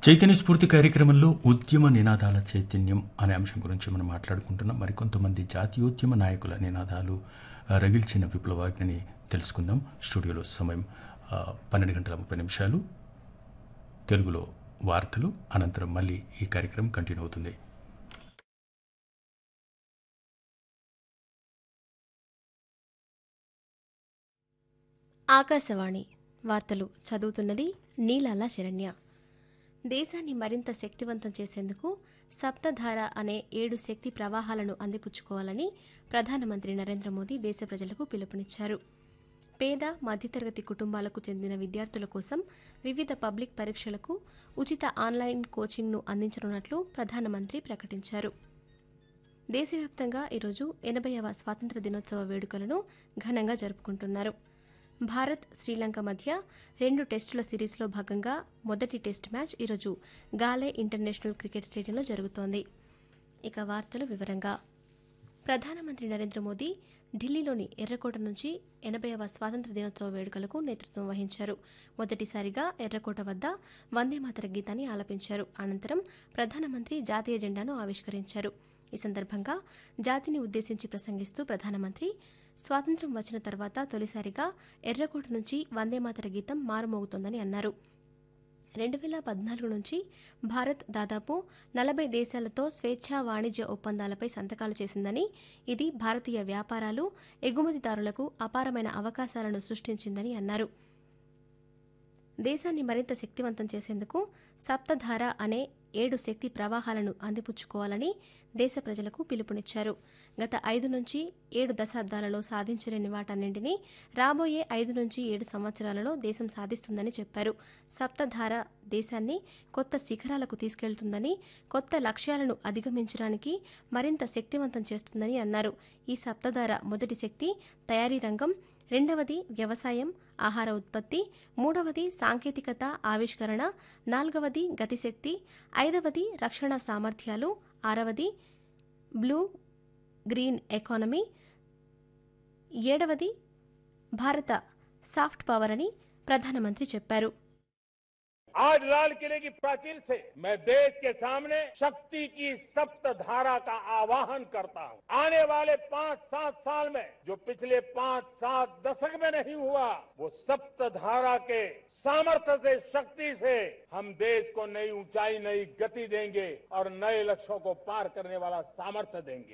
చైతన్య స్ఫూర్తి కార్యక్రమంలో ఉద్యమ నినాదాల చైతన్యం అనే అంశం గురించి మనం మాట్లాడుకుంటున్నాం మరికొంతమంది జాతీయోద్యమ నాయకుల నినాదాలు ఆ, రగిల్చిన విప్లవాగ్ని తెలుసుకుందాం స్టూడియోలో సమయం ఆ, పన్నెండు గంటల ముప్పై నిమిషాలు తెలుగులో వార్తలు అనంతరం మళ్ళీ ఈ కార్యక్రమం కంటిన్యూ అవుతుంది ఆకాశవాణి వార్తలు చదువుతున్నది నీలాల శరణ్య దేశాన్ని మరింత శక్తివంతం చేసేందుకు సప్తధార అనే ఏడు శక్తి ప్రవాహాలను అందిపుచ్చుకోవాలని ప్రధానమంత్రి నరేంద్ర మోదీ దేశ ప్రజలకు పిలుపునిచ్చారు పేద మధ్యతరగతి కుటుంబాలకు చెందిన విద్యార్థుల కోసం వివిధ పబ్లిక్ పరీక్షలకు ఉచిత ఆన్లైన్ కోచింగ్ను అందించనున్నట్లు ప్రధానమంత్రి ప్రకటించారు దేశవ్యాప్తంగా ఈరోజు ఎనభైవ స్వాతంత్ర దినోత్సవ వేడుకలను ఘనంగా జరుపుకుంటున్నారు భారత్ శ్రీలంక మధ్య రెండు టెస్టుల సిరీస్లో భాగంగా మొదటి టెస్ట్ మ్యాచ్ ఈరోజు గాలే ఇంటర్నేషనల్ క్రికెట్ స్టేడియంలో జరుగుతోంది ఇక వార్తలు వివరంగా ప్రధానమంత్రి నరేంద్ర మోదీ ఢిల్లీలోని ఎర్రకోట నుంచి ఎనభైవ స్వాతంత్ర దినోత్సవ వేడుకలకు నేతృత్వం వహించారు మొదటిసారిగా ఎర్రకోట వద్ద వందేమాతర గీతాన్ని ఆలపించారు అనంతరం ప్రధానమంత్రి జాతీయ జెండాను ఆవిష్కరించారు ఈ సందర్భంగా జాతిని ఉద్దేశించి ప్రసంగిస్తూ ప్రధానమంత్రి స్వాతంత్ర్యం వచ్చిన తర్వాత తొలిసారిగా ఎర్రకోట నుంచి వందేమాతర గీతం మారుమోగుతోందని అన్నారు రెండు వేల పద్నాలుగు నుంచి భారత్ దాదాపు నలభై దేశాలతో స్వేచ్ఛా వాణిజ్య ఒప్పందాలపై సంతకాలు చేసిందని ఇది భారతీయ వ్యాపారాలు ఎగుమతిదారులకు అపారమైన అవకాశాలను సృష్టించిందని అన్నారు దేశాన్ని మరింత శక్తివంతం చేసేందుకు సప్తధార అనే ఏడు శక్తి ప్రవాహాలను అందిపుచ్చుకోవాలని దేశ ప్రజలకు పిలుపునిచ్చారు గత ఐదు నుంచి ఏడు దశాబ్దాలలో సాధించలేని వాటన్నింటినీ రాబోయే ఐదు నుంచి ఏడు సంవత్సరాలలో దేశం సాధిస్తుందని చెప్పారు సప్తధార దేశాన్ని కొత్త శిఖరాలకు తీసుకెళ్తుందని కొత్త లక్ష్యాలను అధిగమించడానికి మరింత శక్తివంతం చేస్తుందని అన్నారు ఈ సప్తధార మొదటి శక్తి తయారీ రంగం రెండవది వ్యవసాయం ఆహార ఉత్పత్తి మూడవది సాంకేతికత ఆవిష్కరణ నాలుగవది గతిశక్తి ఐదవది రక్షణ సామర్థ్యాలు ఆరవది బ్లూ గ్రీన్ ఎకానమీ ఏడవది భారత సాఫ్ట్ పవర్ అని ప్రధానమంత్రి చెప్పారు आज लाल किले की प्राचीर से मैं देश के सामने शक्ति की सप्त धारा का आवाहन करता हूं आने वाले पांच सात साल में जो पिछले पांच सात दशक में नहीं हुआ वो सप्त धारा के सामर्थ्य से शक्ति से हम देश को नई ऊंचाई नई गति देंगे और नए लक्ष्यों को पार करने वाला सामर्थ्य देंगे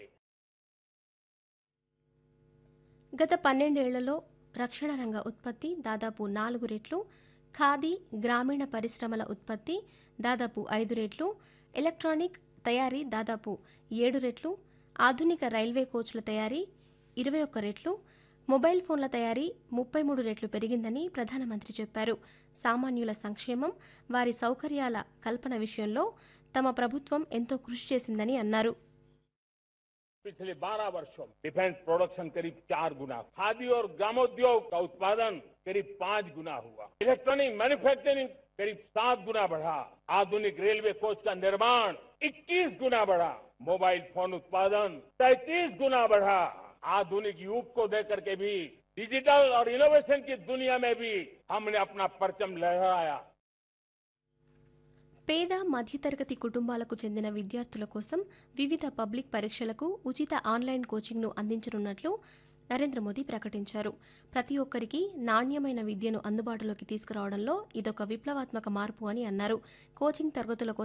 గత పన్నెండేళ్లలో రక్షణ రంగ ఉత్పత్తి దాదాపు నాలుగు రెట్లు ఖాదీ గ్రామీణ పరిశ్రమల ఉత్పత్తి దాదాపు ఐదు రెట్లు ఎలక్ట్రానిక్ తయారీ దాదాపు ఏడు రెట్లు ఆధునిక రైల్వే కోచ్ల తయారీ ఇరవై ఒక్క రెట్లు మొబైల్ ఫోన్ల తయారీ ముప్పై మూడు రెట్లు పెరిగిందని ప్రధానమంత్రి చెప్పారు సామాన్యుల సంక్షేమం వారి సౌకర్యాల కల్పన విషయంలో తమ ప్రభుత్వం ఎంతో కృషి చేసిందని అన్నారు पिछले 12 वर्षों में डिफेंस प्रोडक्शन करीब चार गुना खादी और ग्रामोद्योग का उत्पादन करीब पांच गुना हुआ इलेक्ट्रॉनिक मैन्युफैक्चरिंग करीब सात गुना बढ़ा आधुनिक रेलवे कोच का निर्माण 21 गुना बढ़ा मोबाइल फोन उत्पादन 33 गुना बढ़ा आधुनिक युग को देकर के भी डिजिटल और इनोवेशन की दुनिया में भी हमने अपना परचम लहराया పేద మధ్యతరగతి కుటుంబాలకు చెందిన విద్యార్థుల కోసం వివిధ పబ్లిక్ పరీక్షలకు ఉచిత ఆన్లైన్ కోచింగ్ను అందించనున్నట్లు నరేంద్ర మోదీ ప్రకటించారు ప్రతి ఒక్కరికి నాణ్యమైన విద్యను అందుబాటులోకి తీసుకురావడంలో ఇదొక విప్లవాత్మక మార్పు అని అన్నారు కోచింగ్ తరగతుల కోసం